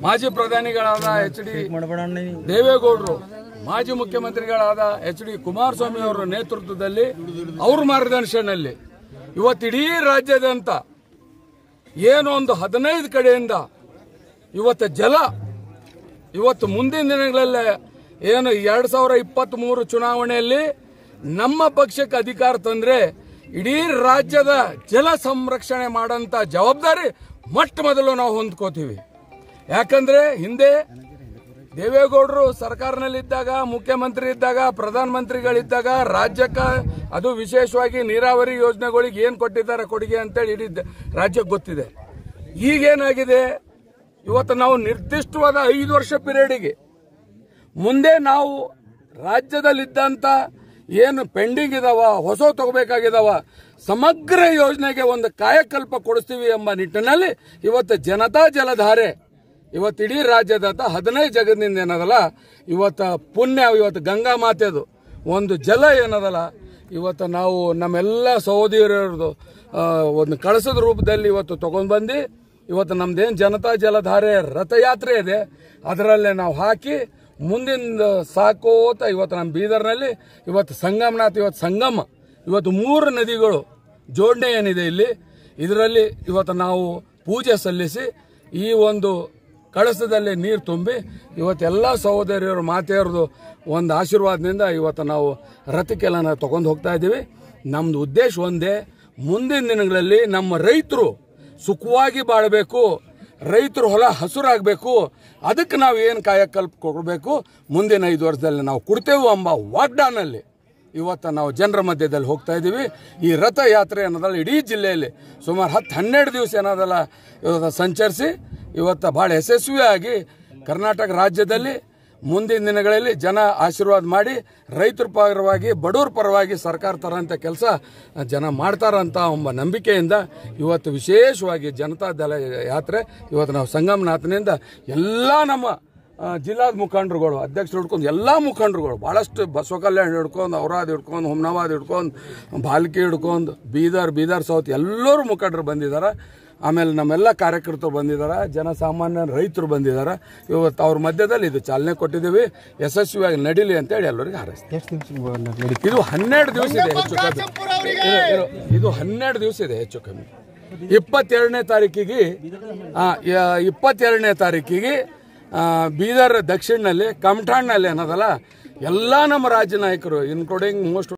ಮಾಜಿ ಪ್ರಧಾನಿಗಳಾದ H D ದೇವೇಗೌಡರು ಮಾಜಿ ಮುಖ್ಯಮಂತ್ರಿಗಳಾದ ಎಚ್ ಡಿ ಕುಮಾರಸ್ವಾಮಿ ಅವರ ನೇತೃತ್ವದಲ್ಲಿ ಅವ್ರ ಮಾರ್ಗದರ್ಶನಲ್ಲಿ ಇವತ್ತು ಇಡೀ ರಾಜ್ಯದಂತ ಏನೋ ಒಂದು ಹದಿನೈದು ಕಡೆಯಿಂದ ಇವತ್ತು ಜಲ ಇವತ್ತು ಮುಂದಿನ ದಿನಗಳಲ್ಲೇ ಏನು ಎರಡ್ ಸಾವಿರ ಇಪ್ಪತ್ತ್ ಮೂರು ಚುನಾವಣೆಯಲ್ಲಿ ನಮ್ಮ ಪಕ್ಷಕ್ಕೆ ಅಧಿಕಾರ ತಂದ್ರೆ ಇಡೀ ರಾಜ್ಯದ ಜಲ ಸಂರಕ್ಷಣೆ ಮಾಡಂತ ಜವಾಬ್ದಾರಿ ಮೊಟ್ಟ ಮೊದಲು ನಾವು ಹೊಂದ್ಕೋತೀವಿ ಯಾಕಂದ್ರೆ ಹಿಂದೆ ದೇವೇಗೌಡರು ಸರ್ಕಾರನಲ್ಲಿದ್ದಾಗ ಮುಖ್ಯಮಂತ್ರಿ ಇದ್ದಾಗ ಪ್ರಧಾನಮಂತ್ರಿಗಳಿದ್ದಾಗ ರಾಜ್ಯಕ್ಕೆ ಅದು ವಿಶೇಷವಾಗಿ ನೀರಾವರಿ ಯೋಜನೆಗಳಿಗೆ ಏನು ಕೊಟ್ಟಿದ್ದಾರೆ ಕೊಡುಗೆ ಅಂತೇಳಿ ಇಡೀ ದ- ರಾಜ್ಯಕ್ಕೆ ಗೊತ್ತಿದೆ ಈಗೇನಾಗಿದೆ ಇವತ್ತು ನಾವು ನಿರ್ದಿಷ್ಟವಾದ ಐದು ವರ್ಷ ಪೀರಿಯಡಿಗೆ ಮುಂದೆ ನಾವು ರಾಜ್ಯದಲ್ಲಿದ್ದಂತ ಏನು ಪೆಂಡಿಂಗ್ ಇದಾವ ಹೊಸ ತಗೋಬೇಕಾಗಿದಾವ ಸಮಗ್ರ ಯೋಜನೆಗೆ ಒಂದು ಕಾಯಕಲ್ಪ ಕೊಡಿಸ್ತೀವಿ ಎಂಬ ನಿಟ್ಟಿನಲ್ಲಿ ಇವತ್ತು ಜನತಾ ಜಲಧಾರೆ ಇವತ್ತು ಇಡೀ ರಾಜ್ಯದಂತ ಹದಿನೈದು ಜಗದಿಂದ ಏನದಲ್ಲ ಇವತ್ತು ಪುಣ್ಯ ಇವತ್ತು ಗಂಗಾ ಮಾತೆದು ಒಂದು ಜಲ ಏನದಲ್ಲ ಇವತ್ತು ನಾವು ನಮ್ಮೆಲ್ಲ ಸಹೋದರರದು ಆ, ಒಂದು ಕಳಸದ ರೂಪದಲ್ಲಿ ಇವತ್ತು ತಗೊಂಡ್ ಬಂದು ಇವತ್ತು ನಮ್ದೇನು ಜನತಾ ಜಲಧಾರೆ ರಥಯಾತ್ರೆ ಇದೆ ಅದರಲ್ಲೇ ನಾವು ಹಾಕಿ ಮುಂದಿನ ಸಾಕೋತ ಇವತ್ತು ನಮ್ಮ ಬೀದರ್ನಲ್ಲಿ ಇವತ್ತು ಸಂಗಮನಾಥ್ ಇವತ್ತು ಸಂಗಮ ಇವತ್ತು ಮೂರು ನದಿಗಳು ಜೋಡಣೆ ಏನಿದೆ ಇಲ್ಲಿ ಇದರಲ್ಲಿ ಇವತ್ತು ನಾವು ಪೂಜೆ ಸಲ್ಲಿಸಿ ಈ ಒಂದು ಕಳಸದಲ್ಲಿ ನೀರು ತುಂಬಿ ಇವತ್ತೆಲ್ಲ ಸಹೋದರಿಯರು ಮಾತೆಯರದು ಒಂದು ಆಶೀರ್ವಾದದಿಂದ ಇವತ್ತು ನಾವು ರಥಕ್ಕೆಲ್ಲ ನಾವು ತಗೊಂಡು ಹೋಗ್ತಾ ಇದ್ದೀವಿ ನಮ್ದು ಉದ್ದೇಶ ಒಂದೇ ಮುಂದಿನ ದಿನಗಳಲ್ಲಿ ನಮ್ಮ ರೈತರು ಸುಖವಾಗಿ ಬಾಳಬೇಕು ರೈತರು ಹೊಲ ಹಸುರಾಗಬೇಕು ಅದಕ್ಕೆ ನಾವು ಏನು ಕಾಯಕಲ್ಪ ಕೊಡಬೇಕು ಮುಂದಿನ ಐದು ವರ್ಷದಲ್ಲಿ ನಾವು ಕೊಡ್ತೇವೆ ಎಂಬ ವಾಗ್ದಾನಲ್ಲಿ ಇವತ್ತು ನಾವು ಜನರ ಮಧ್ಯದಲ್ಲಿ ಹೋಗ್ತಾ ಇದ್ದೀವಿ ಈ ರಥಯಾತ್ರೆ ಅನ್ನೋದಲ್ಲ ಇಡೀ ಜಿಲ್ಲೆಯಲ್ಲಿ ಸುಮಾರು ಹತ್ತು ಹನ್ನೆರಡು ದಿವಸ ಏನದಲ್ಲ ಇವತ್ತು ಸಂಚರಿಸಿ ಇವತ್ತು ಭಾಳ ಯಶಸ್ವಿಯಾಗಿ ಕರ್ನಾಟಕ ರಾಜ್ಯದಲ್ಲಿ ಮುಂದಿನ ದಿನಗಳಲ್ಲಿ ಜನ ಆಶೀರ್ವಾದ ಮಾಡಿ ರೈತರ ಪರವಾಗಿ ಬಡವ್ರ ಪರವಾಗಿ ಸರ್ಕಾರ ತರೋಂಥ ಕೆಲಸ ಜನ ಮಾಡ್ತಾರಂತ ಎಂಬ ನಂಬಿಕೆಯಿಂದ ಇವತ್ತು ವಿಶೇಷವಾಗಿ ಜನತಾ ದಳ ಯಾತ್ರೆ ಇವತ್ತು ನಾವು ಸಂಗಮನಾಥನಿಂದ ಎಲ್ಲ ನಮ್ಮ ಆ, ಜಿಲ್ಲಾದ ಮುಖಂಡರುಗಳು ಅಧ್ಯಕ್ಷರು ಹಿಡ್ಕೊಂಡು ಎಲ್ಲ ಮುಖಂಡರುಗಳು ಭಾಳಷ್ಟು ಬಸವ ಕಲ್ಯಾಣ ಹಿಡ್ಕೊಂಡು ಔರಾದ್ ಹಿಡ್ಕೊಂಡು ಹುಮ್ನಾಬಾದ್ ಹಿಡ್ಕೊಂಡು ಬಾಲ್ಕಿ ಹಿಡ್ಕೊಂಡು ಬೀದರ್ ಬೀದರ್ ಸೌತ್ ಎಲ್ಲರೂ ಮುಖಂಡರು ಬಂದಿದ್ದಾರೆ ಆಮೇಲೆ ನಮ್ಮೆಲ್ಲ ಕಾರ್ಯಕರ್ತರು ಬಂದಿದ್ದಾರೆ ಜನಸಾಮಾನ್ಯ ರೈತರು ಬಂದಿದ್ದಾರೆ ಇವತ್ತು ಅವ್ರ ಮಧ್ಯದಲ್ಲಿ ಇದು ಚಾಲನೆ ಕೊಟ್ಟಿದ್ದೀವಿ ಯಶಸ್ವಿಯಾಗಿ ನಡೀಲಿ ಅಂತೇಳಿ ಎಲ್ಲರಿಗೆ ಹಾರೈಸ್ತೀವಿ ಎಷ್ಟು ದಿವಸ ನಡೀತು ಇದು ಹನ್ನೆರಡು ದಿವಸ ಇದೆ ಹೆಚ್ಚು ಕಮ್ಮಿ ಇರು- ಇರು. ಇದು ಹನ್ನೆರಡು ದಿವಸ ಇದೆ ಹೆಚ್ಚು ಕಮ್ಮಿ ಇಪ್ಪತ್ತೆರಡನೇ ತಾರೀಕಿಗೆ ಆ, ಯ- ಇಪ್ಪತ್ತೆರಡನೇ ತಾರೀಕಿಗೆ ಆ, ಬೀದರ್ ದಕ್ಷಿಣನಲ್ಲಿ ಕಮಠಾಣ್ನಲ್ಲಿ ಅನ್ನೋದಲ್ಲ ಎಲ್ಲ ನಮ್ಮ ರಾಜ್ಯ ನಾಯಕರು ಇನ್ಕ್ಲೂಡಿಂಗ್ ಮೋಸ್ಟ್